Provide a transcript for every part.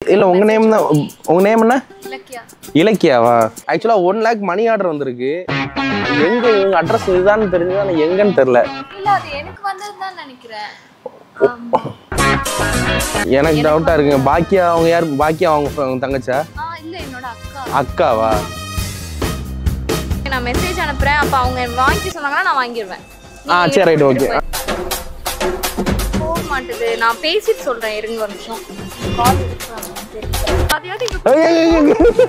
இல்ல உங்க நேம் தான் உங்க நேம் என்ன இலக்கியா இலக்கியாவா ஆக்சுவலா ஒன் லேக் மணி ஆர்டர் வந்திருக்கு எங்க உங்க அட்ரஸ் இதுதான் தெரிஞ்சது ஆனா எங்கன்னு தெரியல இல்ல அது எனக்கு வந்ததுதான் நினைக்கிறேன் எனக்கு டவுட்டா இருக்குங்க பாக்கியா அவங்க யார் பாக்கியா அவங்க fr- அவங்க தங்கச்சா ஆ இல்ல என்னோட அக்கா அக்காவா நான் மெசேஜ் அனுப்புறேன் அப்ப அவங்க வாங்கி சொன்னாங்கன்னா நான் வாங்கிடுவேன் ஆ சரி ரைட் ஓகே போக மாட்டுது நான் பேசிட்டு சொல்றேன் இருங்க ஒரு நிமிஷம் கால் அதையாவது இங்க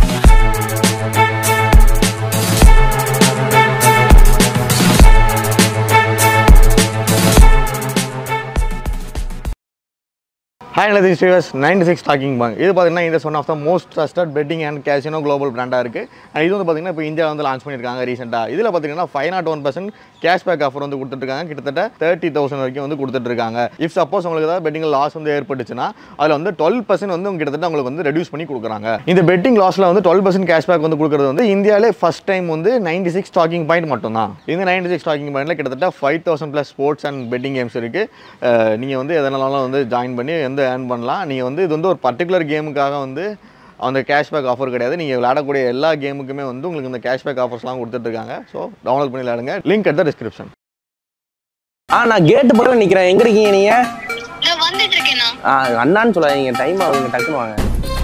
ஹாய் நதி ஸ்ரீவஸ் நைன்டி சிக்ஸ் டாக்கிங் பேங்க் இது பார்த்தீங்கன்னா இந்த one of the most trusted betting and casino global பிராண்டாக இருக்குது அண்ட் இது வந்து பார்த்தீங்கன்னா இப்போ இந்தியா வந்து லான்ச் பண்ணியிருக்காங்க ரீசெண்டாக இதில் பார்த்தீங்கன்னா five nought one percent cashback offer வந்து கொடுத்துட்ருக்காங்க கிட்டத்தட்ட தேர்ட்டி தௌசண்ட் வரைக்கும் வந்து கொடுத்துட்ருக்காங்க இஃப் சப்போஸ் உங்களுக்கு ஏதாவது பெட்டிங் லாஸ் வந்து ஏற்பட்டுச்சுன்னா அதில் வந்து டுவெல் பர்சன்ட் வந்து கிட்டத்தட்ட உங்களுக்கு வந்து ரெடியூஸ் பண்ணி கொடுக்குறாங்க இந்த பெட்டிங் லாஸில் வந்து டுவெல் பர்சன்ட் கேஷ்பேக் வந்து கொடுக்குறது வந்து இந்தியாவிலே ஃபஸ்ட் டைம் வந்து நைன்டி சிக்ஸ் டாக்கிங் பாயிண்ட் மட்டும்தான் இந்த நைன்டி சிக்ஸ் டாக்கிங் பாயிண்ட்டில் கிட்டத்தட்ட five thousand plus sports and betting games இருக்குது நீங்கள் வந்து எதனாலும் வந்து ஜாயின் பண்ணி எந்த ஏர்ன் பண்ணலாம் நீங்கள் வந்து இது வந்து ஒரு பர்டிகுலர் கேமுக்காக வந்து அந்த கேஷ்பேக் ஆஃபர் கிடையாது நீங்கள் விளையாடக்கூடிய எல்லா கேமுக்குமே வந்து உங்களுக்கு இந்த கேஷ்பேக் ஆஃபர்ஸ்லாம் கொடுத்துட்ருக்காங்க ஸோ டவுன்லோட் பண்ணி விளையாடுங்க லிங்க் அட் த டிஸ்கிரிப்ஷன் ஆ நான் கேட்டு பக்கம் நிக்கிறேன் எங்க இருக்கீங்க நீங்க நான் வந்துட்டு இருக்கேனா ஆ அண்ணான்னு சொல்லாதீங்க டைம் ஆகுங்க டக்குன்னு வாங்க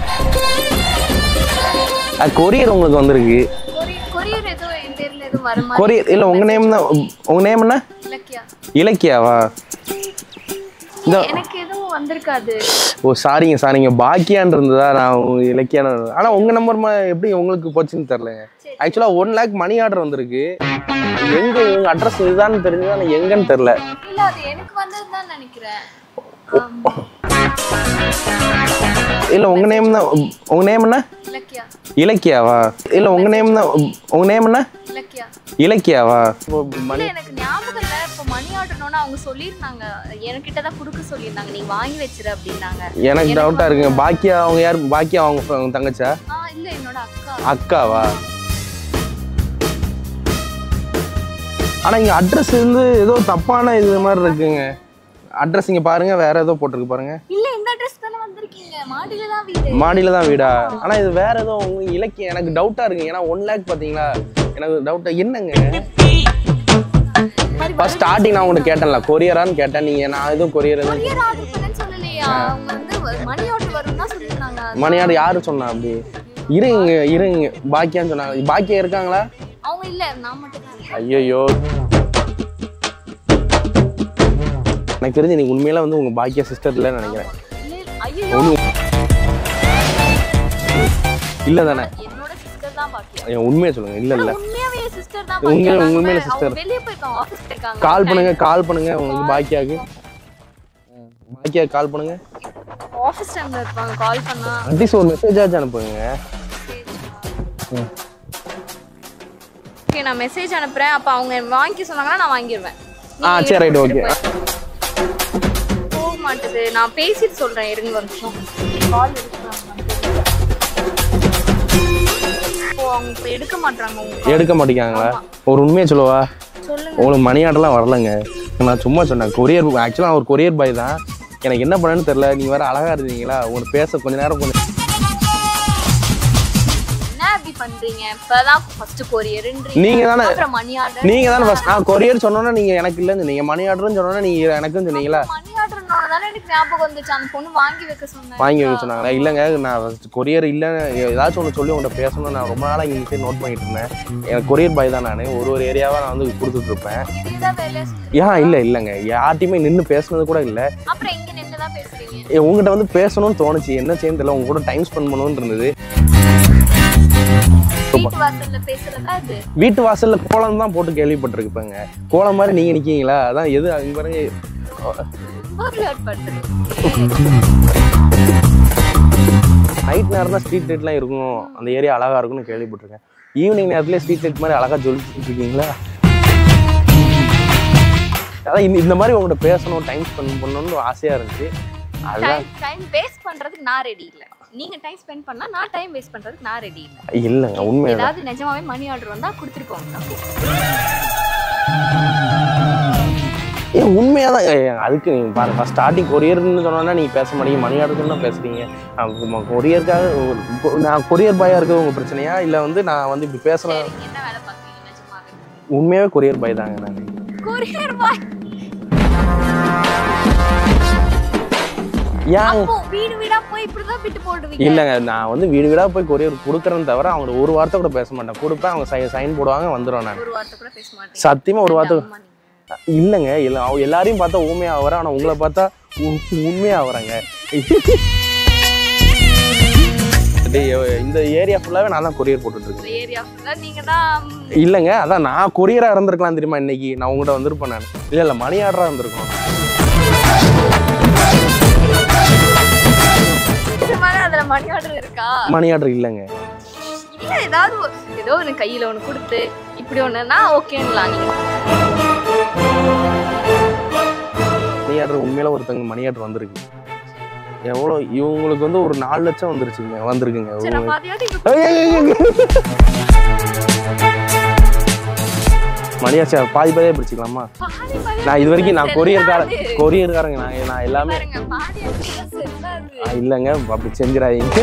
கொரியர் உங்களுக்கு வந்திருக்கு கொரியர் ஏதோ என் பேர்ல எதுவும் வர மாதிரி கொரியர் இல்ல உங்க நேம் தான் உங்க நேம் என்ன இலக்கியா இலக்கியாவா இந்த எனக்கு எதுவும் வந்திருக்காது ஓ சாரிங்க சாரிங்க பாக்கியான் இருந்ததா நான் உங்க இலக்கியான ஆனா உங்க நம்பர் எப்படி உங்களுக்கு போச்சுன்னு தெரியலங்க ஆக்சுவலா ஒன் லேக் மணி ஆர்டர் வந்திருக்கு எங்க உங்க அட்ரஸ் இதுதான் தெரிஞ்சது ஆனா எங்கன்னு தெரியல இல்ல அது எனக்கு வந்ததுதான் நினைக்கிறேன் இல்ல உங்க நேம் தான் உங்க நேம் என்ன இலக்கியா இலக்கியாவா இல்ல உங்க நேம் தான் உங்க நேம் என்ன இலக்கியா இலக்கியாவா ஓ, இல்ல எனக்கு ஞாபகம் இல்ல இப்ப மணி ஆர்டர்னோன்னு அவங்க சொல்லியிருந்தாங்க என்கிட்ட தான் கொடுக்க சொல்லியிருந்தாங்க நீ வாங்கி வச்சிரு அப்படின்னாங்க எனக்கு டவுட்டா இருக்குங்க பாக்கியா அவங்க யார் பாக்கியா அவங்க fr- அவங்க தங்கச்சா ஆ இல்ல என்னோட அக்கா அக்காவா ஆனா இங்க அட்ரஸ் வந்து ஏதோ தப்பான இது மாதிரி இருக்குங்க அட்ரஸ் இங்க பாருங்க வேற ஏதோ போட்டிருக்கு பாருங்க இல்ல இந்த அட்ரஸ் தானே வந்திருக்கீங்க மாடியில தான் வீடு மாடியில தான் வீடா ஆனா இது வேற ஏதோ உங்க இலக்கியம் எனக்கு டவுட்டா இருக்குங்க ஏன்னா ஒன் லேக் பாத்தீங்களா எனக்கு டவுட்டா என்னங்க ஃபர்ஸ்ட் ஸ்டார்டிங் நான் உங்கள்கிட்ட கேட்டேன்ல கொரியரான்னு கேட்டேன் நீங்க நான் எதுவும் கொரியர் எதுவும் கொரியர் ஆர்டர் பண்ணேன்னு சொல்லலையா அவங்க வந்து மணி ஆர்டர் வரும்னு தான் சொல்லியிருந்தாங்க மணியாடு யாரு சொன்னா அப்படி இருங்க இருங்க பாக்கியான்னு சொன்னாங்க பாக்கியா இருக்காங்களா அவங்க இல்ல நான் மட்டும் தான் இருக்கேன். ஐயோ எனக்கு தெரிஞ்சு நீங்க உண்மையில வந்து உங்க பாக்கியா சிஸ்டர் இல்லைன்னு நினைக்கிறேன் இல்ல, ஐயோ ஒண்ணு இல்ல தானே என்னோட சிஸ்டர் தான் பாக்கியா ஐயா, உண்மையை சொல்லுங்க இல்ல இல்ல உண்மையாவே சிஸ்டர் தான் உண்மையா- பாக்கியா. நாங்க உண்மையில அவங்க sister. வெளிய போயிருக்காங்க ஆபீஸ் போயிருக்காங்க கால் பண்ணுங்க கால் பண்ணுங்க உங்களுக்கு பாக்கியாக்கு பாக்கியா கால் பண்ணுங்க ஆபீஸ் டைம்ல இருப்பாங்க கால் பண்ணா அட்லீஸ்ட் ஒரு மெசேஜ் ஆச்சு அனுப்புங்க ஓகே நான் மெசேஜ் அனுப்புறேன் அப்ப அவங்க வாங்கி சொன்னாங்கன்னா நான் வாங்கிடுவேன் ஆ சரி ரைட் ஓகே போக மாட்டுது நான் பேசிட்டு சொல்றேன் இருங்க ஒரு நிமிஷம் கால் ஓ அவங்க இப்ப எடுக்க மாட்டாங்க உங்க call. எடுக்க மாட்டேங்காங்களா ஒரு உண்மையை சொல்லவா சொல்லுங்க உங்களுக்கு மணி ஆர்டர்லாம் வரலங்க நான் சும்மா சொன்னேன் கொரியர் ஆக்சுவலாக அவர் கொரியர் பாய் தான் எனக்கு என்ன பண்ணேன்னு தெரியல நீங்க வேற அழகா இருந்தீங்களா உங்களுக்கு பேச கொஞ்ச நேரம் கொஞ்சம் என்ன இப்படி பண்றீங்க இப்பதான் ஃபர்ஸ்ட் கொரியர் நீங்க தானே அப்புறம் மணி ஆர்டர் நீங்க தானே ஃபர்ஸ்ட் நான் கொரியர் சொன்னோன்னா நீங்க எனக்கு இல்லைன்னு சொன்னீங்க மணி ஆர்டர்னு சொன்னோன்னா நீங்க எனக்கும் சொன்னீங்களா மணி ஆர்டர்னால தானே எனக்கு ஞாபகம் வந்துச்சு அந்த பொண்ணு வாங்கி வைக்க சொன்னேன் வாங்கி வைக்க சொன்னாங்களா இல்லைங்க நான் ஃபர்ஸ்ட் கொரியர் இல்லைன்னு ஏதாச்சும் ஒன்று சொல்லி உங்கள்கிட்ட பேசணும்னு நான் ரொம்ப நாளாக இங்கே நோட் பண்ணிட்டு இருந்தேன் எனக்கு கொரியர் பாய் தான் நான் ஒரு ஒரு ஏரியாவாக நான் வந்து கொடுத்துட்டு இருப்பேன் இதுதான் வேலை செஞ்சு- ஏன் இல்லை இல்லைங்க யார்ட்டையுமே நின்று பேசுனது கூட இல்லை அப்புறம் எங்க நின்று தான் பேசுறீங்க ஏ, உங்ககிட்ட வந்து பேசணும்னு தோணுச்சு என்ன செய்யணும் தெரியல உங்க கூட டைம் ஸ்பெண்ட் பண்ணணும்னு இருந்தது வீட்டு வாசல்ல பேசுறதா இது வீட்டு வாசல்ல கோலம் தான் போட்டு கேள்விப்பட்டிருப்பேங்க கோலம் மாதிரி நீங்க நிக்கீங்களா அதான் எது அங்க பாருங்க ஹர்ட் பண்றது நைட் நேரம் தான் ஸ்ட்ரீட் லைட்லாம் இருக்கும் அந்த ஏரியா அழகா இருக்கும்னு கேள்விப்பட்டிருக்கேன் ஈவினிங் நேரத்துல ஸ்ட்ரீட் லைட் மாதிரி அழகா ஜொலிச்சுட்டு இருக்கீங்களா அதான் இந்த- இந்த மாதிரி உங்கள்கிட்ட பேசணும் டைம் ஸ்பெண்ட் பண்ணணும்னு ஆசையா இருந்துச்சு அதுதான் டைம் டைம் வேஸ்ட் பண்றதுக்கு நான் ரெடி இல்ல நீங்க டைம் ஸ்பெண்ட் பண்ணா நான் டைம் வேஸ்ட் பண்றதுக்கு நான் ரெடி இல்ல இல்லைங்க உண்மையில ஏதாவது நிஜமாவே மணி ஆர்டர் வந்தா கொடுத்துட்டு போங்க ஏன் உண்மையாக தான் ஏய், அதுக்கு நீங்கள் பாருங்க ஸ்டார்டிங் கொரியர்னு சொன்னோன்னா நீங்கள் பேச மாட்டீங்க மணி ஆர்டர்னு தான் பேசுகிறீங்க கொரியருக்காக ஒரு- கொ- நான் கொரியர் பாயாக இருக்கிறது உங்கள் பிரச்சனையா இல்லை வந்து நான் வந்து இப்படி பேசலாம் சரி, என்ன வேலை பார்க்குறீங்க நிஜமாவே உண்மையாகவே கொரியர் பாய் தாங்க நான் கொரியர் பாய் ஏன் அப்போ வீடு வீடா போய் இப்படிதான் விட்டு போடுவீங்க இல்லைங்க நான் வந்து வீடு வீடாக போய் கொரியர் கொடுக்குறேன்னு தவிர அவங்க ஒரு வார்த்தை கூட பேச மாட்டேன் கொடுப்பேன் அவங்க சை சைன் போடுவாங்க வந்துடுவேன் நான் ஒரு வார்த்தை கூட பேச மாட்டீங்க சத்தியமாக ஒரு வார்த்தை அம்மா நீங்க. இல்லைங்க இல்லை அவங்க எல்லாரையும் பார்த்தா ஊமையாக ஆகிறேன் ஆனால் உங்களை பார்த்தா உ- உண்மையாக ஆகுறாங்க டேய், இந்த ஏரியா ஃபுல்லாகவே நான் தான் கொரியர் போட்டுட்ருக்கேன் இந்த ஏரியா ஃபுல்லா நீங்க தான் இல்லைங்க அதான் நான் கொரியராக இருந்திருக்கலாம் தெரியுமா இன்னைக்கு நான் உங்கள்கிட்ட வந்திருப்பேன் நான் இல்லை இல்லை மணி ஆர்டராக இருந்திருக்கணும் நிஜமாவே அதுல மணி ஆர்டர் இருக்கா மணி ஆர்டர் இல்லைங்க இல்ல ஏதாவது ஒரு- ஏதோ ஒன்று கையில ஒண்ணு கொடுத்து இப்படி ஒண்ணுன்னா ஓகேங்களா நீங்க மணி ஆர்டர் உண்மையில ஒருத்தங்க மணி ஆர்டர் வந்திருக்கு எவ்வளோ இவங்களுக்கு வந்து ஒரு நாலு லட்சம் வந்துருச்சுங்க வந்திருக்குங்க சரி அப்ப அதையாவது இங்க ஐய், ஐய், ஐய், ஐய். மணியாச்சா பாதி பாதியாக பிரிச்சுக்கலாமா பாதி பாதி நான் இது வரைக்கும் நான் கொரியர்கார செல்லாது. கொரியர்காரங்க நான் நான் எல்லாமே பாருங்க பாதி ஆச்சுன்னா செல்லாது. ஆ, இல்லைங்க அப்படி செஞ்சிடாதீங்க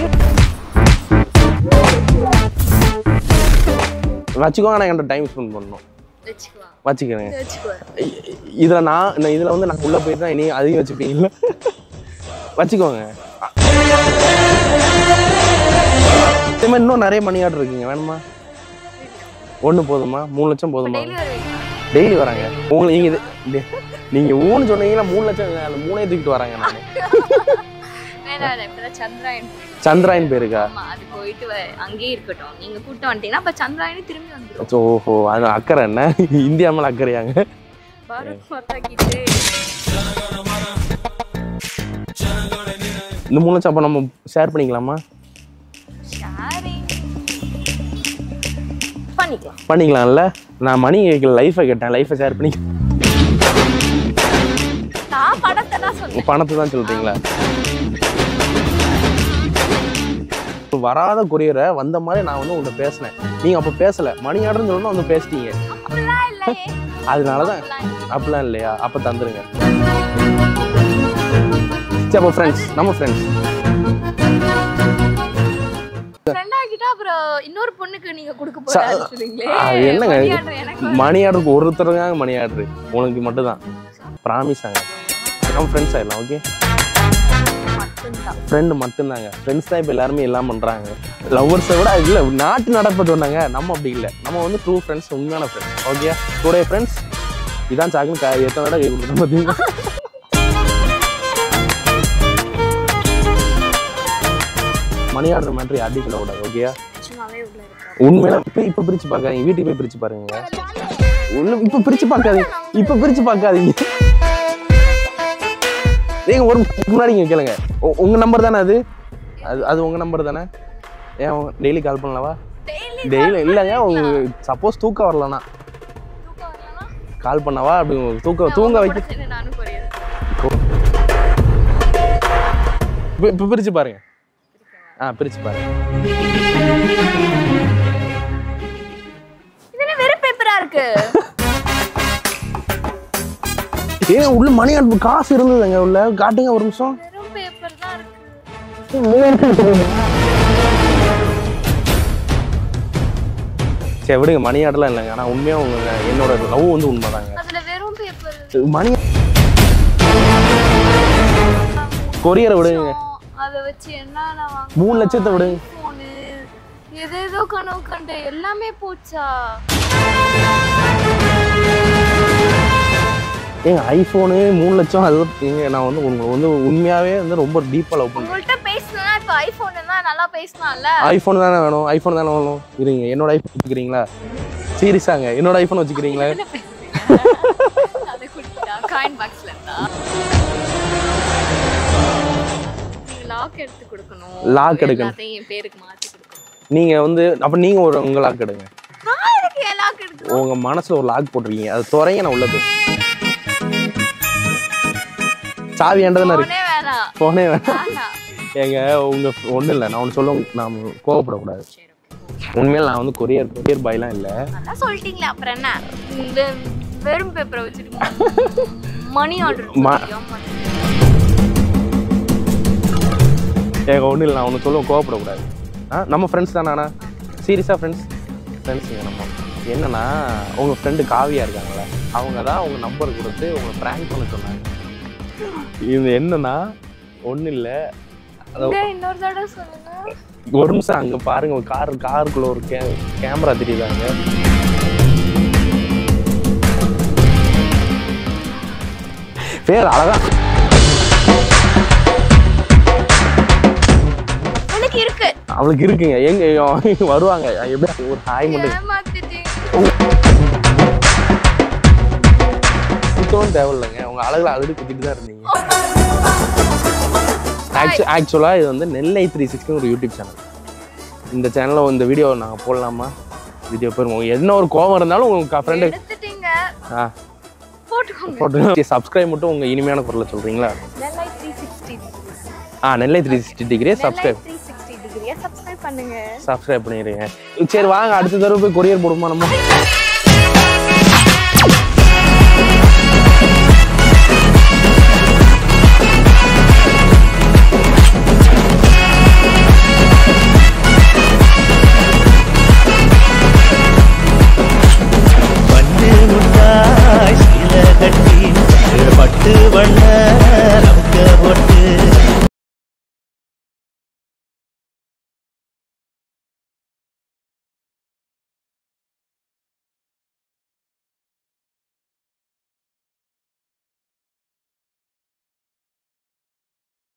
வச்சுக்கோங்க நான் என்கிட்ட டைம் ஸ்பெண்ட் பண்ணணும் வச்சுக்குவா வச்சுக்கிறேங்க வச்சுக்குவா இ- இதுல நான் நான் இதுல வந்து நான் உள்ள போய் தான் இனி அதையும் வச்சுப்பீங்களா வச்சுக்கோங்க இதே மாதிரி இன்னும் நிறைய மணி ஆர்டர் இருக்குங்க வேணுமா ஒண்ணு போதுமா மூணு லட்சம் போதுமா டெய்லி வருவீங்களா டெய்லி வராங்க உங்களுக்கு நீங்க இது டே- நீங்க ஊன்னு சொன்னீங்கன்னா மூணு லட்சம் அந்த மூணே தூக்கிட்டு வராங்க நான் வேணாம் வேணாம் இப்பதான் சந்திராயன் சந்திராயன் பேருக்கா ஆமா அது போயிட்டு வ- அங்கேயே இருக்கட்டும் நீங்க கூட்டம் வந்துட்டீங்கன்னா அப்ப சந்திராயனே திரும்பி வந்துடும் சோ, ஓஹோ அது அக்கறை என்ன இந்தியா மேல அக்கறையாங்க பாரத் மாதா கிட்டே இந்த மூணு லட்சம் அப்போ நம்ம ஷேர் பண்ணிக்கலாமா ஷேரிங் பண்ணிக்கலாம் பண்ணிக்கலாம்ல நான் மணி கேட்கல லைஃபை கேட்டேன் லைஃபை ஷேர் பண்ணி நான் படத்தை தான் சொன்னேன் பணத்தை தான் சொல்றீங்களா வராத கொரியரை வந்த மாதிரி நான் வந்து உங்கள்கிட்ட பேசினேன் நீங்க அப்போ பேசல மணி ஆர்டர்னு சொல்லணும் வந்து பேசிட்டீங்க அப்படிலாம் இல்லையே அதனால தான் அப்படிலாம் இல்லையா அப்போ தந்துருங்க சரி அப்போ ஃப்ரெண்ட்ஸ் நம்ம ஃப்ரெண்ட்ஸ் ஃப்ரெண்ட் ஆகிட்டா அப்புறம் இன்னொரு பொண்ணுக்கு நீங்க கொடுக்க ச- போறீங்களே அது என்னங்க இது? எனக்கு மணி ஆர்டருக்கு ஒருத்தருங்க மணி ஆர்டர் உனக்கு மட்டும்தான் ப்ராமிஸாங்க நம்ம ஃப்ரெண்ட்ஸ் ஆயிடலாம் ஓகே மட்டும்தான் ஃப்ரெண்டு மட்டும்தாங்க ஃப்ரெண்ட்ஸ் தான் இப்போ எல்லாருமே எல்லாம் பண்ணுறாங்க லவ்வர்ஸை விட இல்லை நாட்டு நடப்பு சொன்னாங்க நம்ம அப்படி இல்லை நம்ம வந்து ட்ரூ ஃப்ரெண்ட்ஸ் உண்மையான ஃப்ரெண்ட்ஸ் ஓகே டுடே ஃப்ரெண்ட்ஸ் இதான் சாக்குன்னு க எத்தனை விட கை கொடுத்தோம் பார்த்தீங்கன்னா மணி ஆர்டர் மேட்ரு யார்ட்டையும் சொல்லக்கூடாது ஓகேயா சும்மாவே உள்ள இருக்கா உண்மையில இப்போ இப்போ பிரிச்சு பார்க்காதீங்க வீட்டுக்கு போய் பிரிச்சு பாருங்க ஒன்றும் இப்போ பிரிச்சு பார்க்காதீங்க இப்போ பிரிச்சு பார்க்காதீங்க நீங்க ஒரு முன்னாடி இங்க கேளுங்க உ- உங்க நம்பர் தானே அது அது அது உங்க நம்பர் தானே ஏன் டெய்லி கால் பண்ணலவா டெய்லி டெய்லி இல்லைங்க உங்க சப்போஸ் தூக்கம் வரலனா தூக்கம் வரலனா கால் பண்ணவா அப்படி உங்களுக்கு தூக்க தூங்க வைக்க கூட சேர்ந்து நானும் கொரியர் இப்போ இப்போ பிரிச்சு பாருங்க ஆ பிரிச்சு பாருங்க இது என்ன வெறும் பேப்பரா இருக்கு ஏன் உள்ள மணி அனுப்பு காசு இருந்ததுங்க உள்ள காட்டுங்க ஒரு நிமிஷம் வெறும் பேப்பர் தான் இருக்கு சரி விடுங்க மணி ஆர்டர்லாம் இல்லைங்க ஆனால் உண்மையாக உங்க என்னோட லவ் வந்து உண்மைதாங்க அதுல வெறும் பேப்பர் மணி கொரியரை விடுங்க அதை வச்சு என்ன மூணு லட்சத்தை விடுங்க போனு எதேதோ கனவு கண்டேன் எல்லாமே போச்சா ஏங்க ஐஃபோனு மூணு லட்சம் அது ஏங்க நான் வந்து உங்களை வந்து உண்மையாகவே வந்து ரொம்ப டீப்பாக லவ் பண்ணுறேன் உங்கள்கிட்ட பேசணும்னா இப்போ ஐபோன் தான் நல்லா பேசலாம்ல ஐஃபோன் தானே வேணும் ஐஃபோன் தானே வேணும் இருங்க என்னோட ஐஃபோன் வச்சுக்கிறீங்களா சீரியஸாங்க என்னோட ஐஃபோன் வச்சுக்கிறீங்களா என்ன பேசுறீங்க அதை கொடுத்தா காயின் பாக்ஸ்ல இருந்தா நீங்க லாக் எடுத்து கொடுக்கணும் Lock எடுக்கணும். எல்லாத்தையும் என் பேருக்கு மாத்தி கொடுக்கணும் நீங்கள் வந்து அப்போ நீங்கள் ஒரு உங்கள் லாக் எடுங்க நான் எதுக்கு என் லாக் எடுக்கணும் உங்கள் மனசில் ஒரு லாக் போட்டிருக்கீங்க அது துறைங்க நான் உள்ளது சாவி ஏண்டதானே இருக்கு போனே வேணாம் போனே வேணாம் வேணாம் ஏங்க உங்க ஒன்றும் இல்லை நான் ஒன்று சொல்ல நான் கோவப்படக்கூடாது உண்மையில நான் வந்து கொரியர் கொரியர் பாய்லாம் இல்லை அதான் சொல்லிட்டீங்களே அப்புறம் என்ன இந்த வெறும் பேப்பரை வச்சுட்டு மணி ஆர்டர் ம- ஏங்க ஒன்றும் இல்லை நான் ஒன்று சொல்லுவேன் கோவப்படக்கூடாது ஆ நம்ம ஃப்ரெண்ட்ஸ் தானே அண்ணா சீரியஸாக ஃப்ரெண்ட்ஸ் ஃப்ரெண்ட்ஸுங்க நம்ம என்னன்னா உங்கள் ஃப்ரெண்டு காவியா இருக்காங்களே அவங்க தான் உங்கள் நம்பர் கொடுத்து உங்களை ப்ராங்க் பண்ண சொன்னாங்க இது என்னன்னா ஒன்றும் இல்லை இன்னொரு தடவை சொல்லுங்க ஒரு நிமிஷம் அங்கே பாருங்க ஒரு கார் காருக்குள்ள ஒரு கே கேமரா தெரியுதாங்க பேர் அழகா எனக்கு இருக்கு அவளுக்கு இருக்குங்க எங்க வருவாங்க எப்படி ஒரு ஹாய் மட்டும் ஏமாத்திட்டீங்க சுத்தவும் தேவையில்லைங்க உங்க அழகுல அழுது குத்திட்டு தான் இருந்தீங்க ஆக்சுவலாக இது வந்து நெல்லை த்ரீ சிக்ஸ்டி ஒரு யூடியூப் சேனல் இந்த சேனலில் இந்த வீடியோ நாங்கள் போடலாமா வீடியோ போயிருவோம் என்ன ஒரு கோவம் இருந்தாலும் உங்க ஃப்ரெண்டு எடுத்துட்டீங்க ஆ போட்டுக்கோங்க போட்டு சப்ஸ்கிரைப் மட்டும் உங்க இனிமையான குரலை சொல்றீங்களா நெல்லை த்ரீ சிக்ஸ்டி ஆ Nellai three sixty degree subscribe three sixty டிகிரியா சப்ஸ்கிரைப் பண்ணுங்க சப்ஸ்கிரைப் பண்ணிடுங்க சரி வாங்க அடுத்த தடவை போய் கொரியர் போடுமா நம்ம